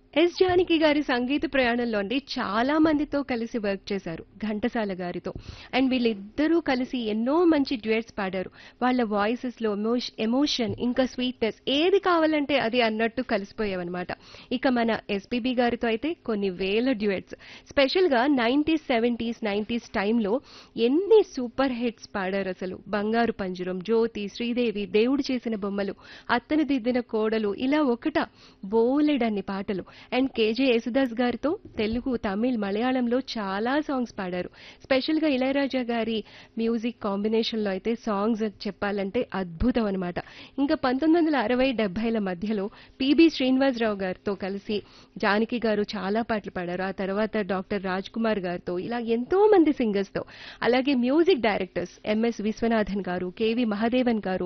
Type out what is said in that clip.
yes Janaki గారి సంగీత ప్రయాణంలో అండి చాలా మందితో కలిసి వర్క్ చేశారు ఘంటసాల గారితో అండ్ వీళ్ళిద్దరూ కలిసి ఎన్నో మంచి డ్యూయట్స్ పాడారు వాళ్ళ వాయిసెస్ లో ఎమోషన్ ఇంకా స్వీట్నెస్ ఏది కావాలంటే అది అన్నట్టు కలిసిపోయావన్నమాట ఇక మన ఎస్పీబీ గారితో అయితే కొన్ని వేల డ్యూయట్స్ స్పెషల్ గా నైన్టీస్ సెవెంటీస్ నైన్టీస్ టైంలో ఎన్ని సూపర్ హిట్స్ పాడారు అసలు బంగారు పంజరం జ్యోతి శ్రీదేవి దేవుడు చేసిన బొమ్మలు అత్తను దిద్దిన కోడలు ఇలా ఒకట బోలెడన్ని పాటలు అండ్ కేజే యేసుదాస్ గారితో తెలుగు తమిళ్ మలయాళంలో చాలా సాంగ్స్ పాడారు స్పెషల్ గా ఇళయరాజా గారి మ్యూజిక్ కాంబినేషన్ లో అయితే సాంగ్స్ చెప్పాలంటే అద్భుతం అనమాట ఇంకా పంతొమ్మిది వందల అరవై డెబ్బైల మధ్యలో పిబి శ్రీనివాసరావు గారితో కలిసి జానకి గారు చాలా పాటలు పాడారు ఆ తర్వాత డాక్టర్ రాజ్ కుమార్ గారితో ఇలా ఎంతో మంది సింగర్స్ తో అలాగే మ్యూజిక్ డైరెక్టర్స్ ఎంఎస్ విశ్వనాథన్ గారు కేవి మహాదేవన్ గారు